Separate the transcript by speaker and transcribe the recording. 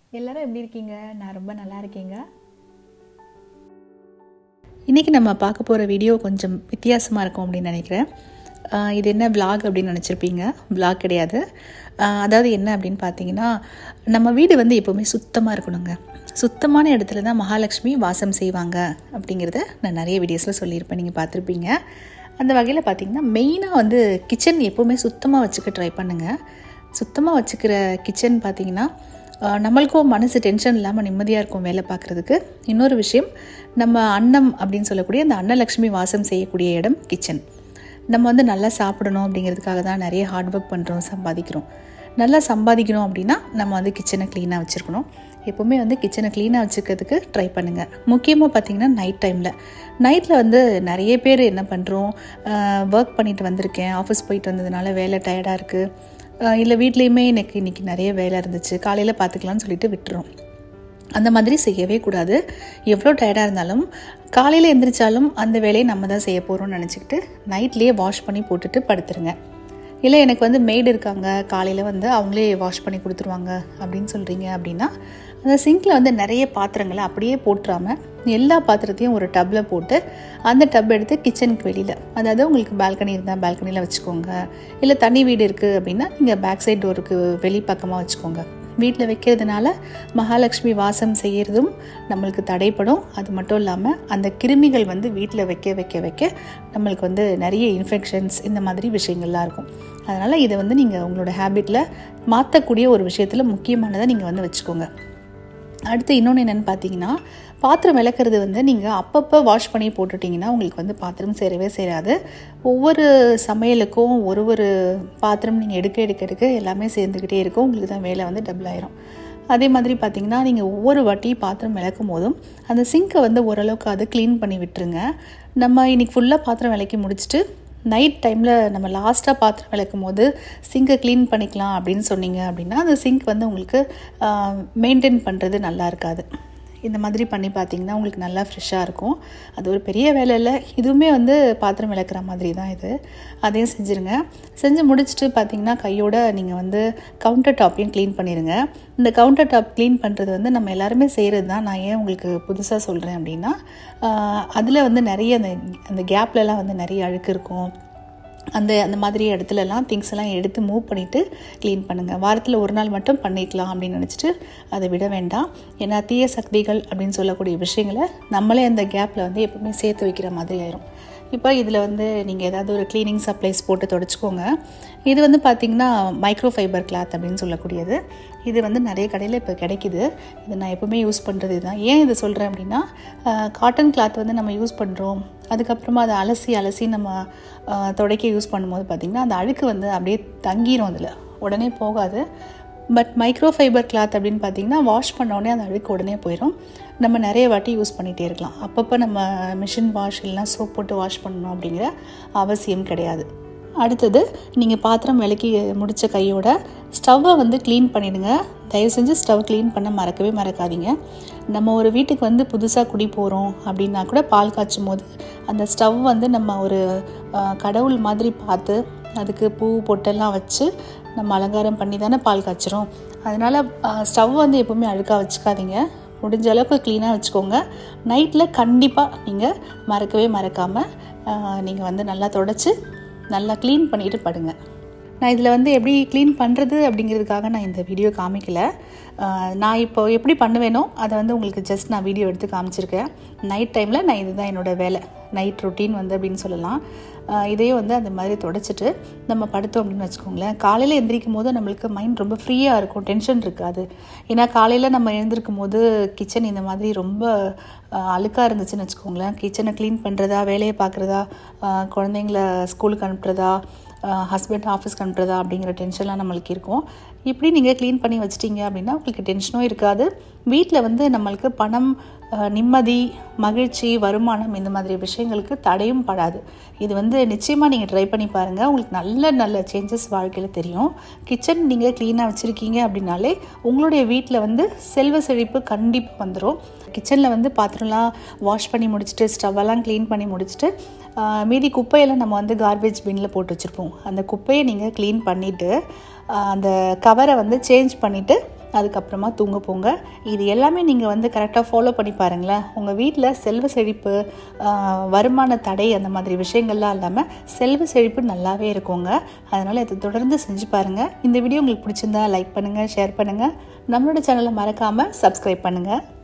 Speaker 1: எல்லாரும் எப்படி இருக்கீங்க நான் ரொம்ப நல்லா இருக்கேங்க இன்றைக்கி நம்ம பார்க்க போகிற வீடியோ கொஞ்சம் வித்தியாசமாக இருக்கும் அப்படின்னு நினைக்கிறேன் ஆஹ் இது என்ன vlog அப்படின்னு நினச்சிருப்பீங்க vlog கிடையாது ஆஹ் அதாவது என்ன அப்படின்னு பார்த்தீங்கன்னா நம்ம வீடு வந்து எப்போவுமே சுத்தமாக இருக்கணுங்க சுத்தமான இடத்துல தான் மகாலட்சுமி வாசம் செய்வாங்க அப்படிங்கிறத நான் நிறைய வீடியோஸில் சொல்லியிருப்பேன் நீங்கள் பார்த்துருப்பீங்க அந்த வகையில் பார்த்தீங்கன்னா மெயினாக வந்து கிச்சன் எப்போவுமே சுத்தமாக வச்சுக்க ட்ரை பண்ணுங்கள் சுத்தமாக வச்சுக்கிற கிச்சன் பார்த்தீங்கன்னா ஆஹ் நம்மளுக்கும் மனசு டென்ஷன் இல்லாமல் நிம்மதியாக இருக்கும் வேலை பார்க்குறதுக்கு இன்னொரு விஷயம் நம்ம அன்னம் அப்படின்னு சொல்லக்கூடிய அந்த அன்னலக்ஷ்மி வாசம் செய்யக்கூடிய இடம் கிச்சன் நம்ம வந்து நல்லா சாப்பிடணும் அப்படிங்கிறதுக்காக தான் நிறைய ஹார்ட் ஒர்க் பண்ணுறோம் சம்பாதிக்கிறோம் நல்லா சம்பாதிக்கணும் அப்படின்னா நம்ம வந்து கிச்சனை க்ளீனாக வச்சுருக்கணும் எப்போவுமே வந்து கிச்சனை க்ளீனாக வச்சுக்கிறதுக்கு ட்ரை பண்ணுங்கள் முக்கியமாக பார்த்தீங்கன்னா நைட் டைமில் நைட்டில் வந்து நிறைய பேர் என்ன பண்ணுறோம் ஒர்க் பண்ணிட்டு வந்திருக்கேன் ஆஃபீஸ் போயிட்டு வந்ததுனால வேலை டயர்டாக இருக்குது இல்லை வீட்லேயுமே எனக்கு இன்றைக்கி நிறைய வேலை இருந்துச்சு காலையில் பார்த்துக்கலாம்னு சொல்லிட்டு விட்டுறோம் அந்த மாதிரி செய்யவே கூடாது எவ்வளோ டயர்டாக இருந்தாலும் காலையில் எந்திரிச்சாலும் அந்த வேலையை நம்ம தான் செய்ய போகிறோம்னு நினச்சிக்கிட்டு நைட்லேயே வாஷ் பண்ணி போட்டுட்டு படுத்துருங்க இல்லை எனக்கு வந்து மெய்டு இருக்காங்க காலையில் வந்து அவங்களே வாஷ் பண்ணி கொடுத்துருவாங்க அப்படின்னு சொல்கிறீங்க அப்படின்னா அந்த சிங்கில் வந்து நிறைய பாத்திரங்களை அப்படியே போட்டுறாம எல்லா பாத்திரத்தையும் ஒரு டப்பில் போட்டு அந்த டப் எடுத்து கிச்சனுக்கு வெளியில் அதாவது உங்களுக்கு பால்கனி இருந்தால் பால்கனியில் வச்சுக்கோங்க இல்லை தனி வீடு இருக்குது அப்படின்னா நீங்கள் பேக் சைட் டோருக்கு வெளி பக்கமாக வச்சுக்கோங்க வீட்டில் வைக்கிறதுனால மகாலட்சுமி வாசம் செய்கிறதும் நம்மளுக்கு தடைப்படும் அது மட்டும் இல்லாமல் அந்த கிருமிகள் வந்து வீட்டில் வைக்க வைக்க வைக்க நம்மளுக்கு வந்து நிறைய இன்ஃபெக்ஷன்ஸ் இந்த மாதிரி விஷயங்கள்லாம் இருக்கும் அதனால் இதை வந்து நீங்கள் உங்களோட ஹேபிட்டில் மாற்றக்கூடிய ஒரு விஷயத்தில் முக்கியமானதை நீங்கள் வந்து வச்சுக்கோங்க அடுத்து இன்னொன்று என்னென்னு பார்த்தீங்கன்னா பாத்திரம் விளக்குறது வந்து நீங்கள் அப்பப்போ வாஷ் பண்ணி போட்டுட்டிங்கன்னா உங்களுக்கு வந்து பாத்திரம் சேரவே சேராது ஒவ்வொரு சமையலுக்கும் ஒரு ஒரு பாத்திரம் நீங்கள் எடுக்க எடுக்க எடுக்க எல்லாமே சேர்ந்துக்கிட்டே இருக்கும் உங்களுக்கு தான் வேலை வந்து டபுள் ஆயிரும் அதே மாதிரி பார்த்தீங்கன்னா நீங்கள் ஒவ்வொரு வாட்டி பாத்திரம் விளக்கும் போதும் அந்த சிங்கை வந்து ஓரளவுக்கு அது க்ளீன் பண்ணி விட்டுருங்க நம்ம இன்னைக்கு ஃபுல்லாக பாத்திரம் விளக்கி முடிச்சுட்டு நைட் டைமில் நம்ம லாஸ்ட்டாக பாத்திரம் விளக்கும் போது சிங்கை க்ளீன் பண்ணிக்கலாம் அப்படின்னு சொன்னீங்க அப்படின்னா அந்த சிங்க் வந்து உங்களுக்கு மெயின்டைன் பண்ணுறது நல்லா இருக்காது இந்த மாதிரி பண்ணி பார்த்தீங்கன்னா உங்களுக்கு நல்லா ஃப்ரெஷ்ஷாக இருக்கும் அது ஒரு பெரிய வேலை இல்லை இதுவுமே வந்து பாத்திரம் விளக்குற மாதிரி தான் இது அதையும் செஞ்சுருங்க செஞ்சு முடிச்சுட்டு பார்த்தீங்கன்னா கையோட நீங்கள் வந்து கவுண்டர் டாப்பையும் க்ளீன் பண்ணிடுங்க இந்த கவுண்டர் டாப் க்ளீன் பண்ணுறது வந்து நம்ம எல்லாருமே செய்கிறது தான் நான் ஏன் உங்களுக்கு புதுசாக சொல்கிறேன் அப்படின்னா அதில் வந்து நிறைய அந்த அந்த கேப்லலாம் வந்து நிறைய அழுக்கு இருக்கும் அந்த அந்த மாதிரி இடத்துலலாம் திங்ஸ் எல்லாம் எடுத்து மூவ் பண்ணிவிட்டு க்ளீன் பண்ணுங்கள் வாரத்தில் ஒரு நாள் மட்டும் பண்ணிக்கலாம் அப்படின்னு நினச்சிட்டு அதை விட வேண்டாம் ஏன்னா தீய சக்திகள் அப்படின்னு சொல்லக்கூடிய விஷயங்களை நம்மளே அந்த கேப்பில் வந்து எப்பவுமே சேர்த்து வைக்கிற மாதிரி ஆயிரும் இப்போ இதில் வந்து நீங்கள் ஏதாவது ஒரு க்ளீனிங் சப்ளைஸ் போட்டு தொடச்சிக்கோங்க இது வந்து பார்த்திங்கன்னா மைக்ரோ ஃபைபர் கிளாத் அப்படின்னு சொல்லக்கூடியது இது வந்து நிறைய கடையில் இப்போ கிடைக்கிது இது நான் எப்போவுமே யூஸ் பண்ணுறது தான் ஏன் இது சொல்கிறேன் அப்படின்னா காட்டன் கிளாத் வந்து நம்ம யூஸ் பண்ணுறோம் அதுக்கப்புறமா அதை அலசி அலசி நம்ம துடைக்க யூஸ் பண்ணும்போது பார்த்திங்கன்னா அந்த அழுக்கு வந்து அப்படியே தங்கிரும் அதில் உடனே போகாது பட் மைக்ரோ ஃபைபர் கிளாத் அப்படின்னு பார்த்தீங்கன்னா வாஷ் பண்ணோடனே அந்த அழுக்கு உடனே போயிடும் நம்ம நிறைய வாட்டி யூஸ் பண்ணிகிட்டே இருக்கலாம் அப்பப்போ நம்ம மிஷின் வாஷ் இல்லைனா சோப் போட்டு வாஷ் பண்ணணும் அப்படிங்கிற அவசியம் கிடையாது அடுத்தது நீங்கள் பாத்திரம் விளக்கி முடித்த கையோட ஸ்டவ்வை வந்து க்ளீன் பண்ணிவிடுங்க தயவு செஞ்சு ஸ்டவ் க்ளீன் பண்ண மறக்கவே மறக்காதீங்க நம்ம ஒரு வீட்டுக்கு வந்து புதுசாக குடி போகிறோம் அப்படின்னா கூட பால் காய்ச்சும் போது அந்த ஸ்டவ் வந்து நம்ம ஒரு கடவுள் மாதிரி பார்த்து அதுக்கு பூ பொட்டெல்லாம் வச்சு நம்ம அலங்காரம் பண்ணி தானே பால் காய்ச்சிரும் அதனால் ஸ்டவ் வந்து எப்போவுமே அழுக்காக வச்சுக்காதீங்க முடிஞ்ச அளவுக்கு க்ளீனாக வச்சுக்கோங்க நைட்டில் கண்டிப்பாக நீங்கள் மறக்கவே மறக்காமல் நீங்கள் வந்து நல்லா தொடச்சி நல்லா க்ளீன் பண்ணிவிட்டு படுங்க நான் இதில் வந்து எப்படி க்ளீன் பண்ணுறது அப்படிங்கிறதுக்காக நான் இந்த வீடியோ காமிக்கல நான் இப்போ எப்படி பண்ணுவேனோ அதை வந்து உங்களுக்கு ஜஸ்ட் நான் வீடியோ எடுத்து காமிச்சிருக்கேன் நைட் டைமில் நான் இதுதான் என்னோடய வேலை நைட் ரொட்டீன் வந்து அப்படின்னு சொல்லலாம் இதையும் வந்து அந்த மாதிரி தொடச்சிட்டு நம்ம படுத்தோம் அப்படின்னு வச்சுக்கோங்களேன் காலையில் எந்திரிக்கும் போது நம்மளுக்கு மைண்ட் ரொம்ப ஃப்ரீயாக இருக்கும் டென்ஷன் இருக்காது ஏன்னா காலையில் நம்ம எழுந்திருக்கும் போது கிச்சன் இந்த மாதிரி ரொம்ப அழுக்காக இருந்துச்சுன்னு வச்சுக்கோங்களேன் கிச்சனை க்ளீன் பண்ணுறதா வேலையை பார்க்குறதா குழந்தைங்கள ஸ்கூலுக்கு அனுப்புறதா ஹஸ்பண்ட் ஆஃபீஸ்க்கு அனுப்புறதா அப்படிங்கிற டென்ஷன்லாம் நம்மளுக்கு இருக்கும் இப்படி நீங்கள் க்ளீன் பண்ணி வச்சிட்டிங்க அப்படின்னா உங்களுக்கு டென்ஷனும் இருக்காது வீட்டில் வந்து நம்மளுக்கு பணம் நிம்மதி மகிழ்ச்சி வருமானம் இந்த மாதிரி விஷயங்களுக்கு தடையும் படாது இது வந்து நிச்சயமாக நீங்கள் ட்ரை பண்ணி பாருங்கள் உங்களுக்கு நல்ல நல்ல சேஞ்சஸ் வாழ்க்கையில் தெரியும் கிச்சன் நீங்கள் க்ளீனாக வச்சுருக்கீங்க அப்படின்னாலே உங்களுடைய வீட்டில் வந்து செல்வ செழிப்பு கண்டிப்பாக வந்துடும் கிச்சனில் வந்து பாத்திரம்லாம் வாஷ் பண்ணி முடிச்சுட்டு ஸ்டவ்வெல்லாம் க்ளீன் பண்ணி முடிச்சுட்டு மீதி குப்பையெல்லாம் நம்ம வந்து கார்பேஜ் பின்னில் போட்டு வச்சுருப்போம் அந்த குப்பையை நீங்கள் க்ளீன் பண்ணிவிட்டு அந்த கவரை வந்து சேஞ்ச் பண்ணிவிட்டு அதுக்கப்புறமா தூங்க போங்க இது எல்லாமே நீங்கள் வந்து கரெக்டாக ஃபாலோ பண்ணி பாருங்களேன் உங்கள் வீட்டில் செல்வ செழிப்பு ஆஹ், வருமான தடை அந்த மாதிரி விஷயங்கள்லாம் இல்லாமல் செல்வ செழிப்பு நல்லாவே இருக்குங்க அதனால் இதை தொடர்ந்து செஞ்சு பாருங்கள் இந்த வீடியோ உங்களுக்கு பிடிச்சிருந்தா லைக் பண்ணுங்கள் ஷேர் பண்ணுங்கள் நம்மளோட சேனலை மறக்காமல் சப்ஸ்கிரைப் பண்ணுங்கள்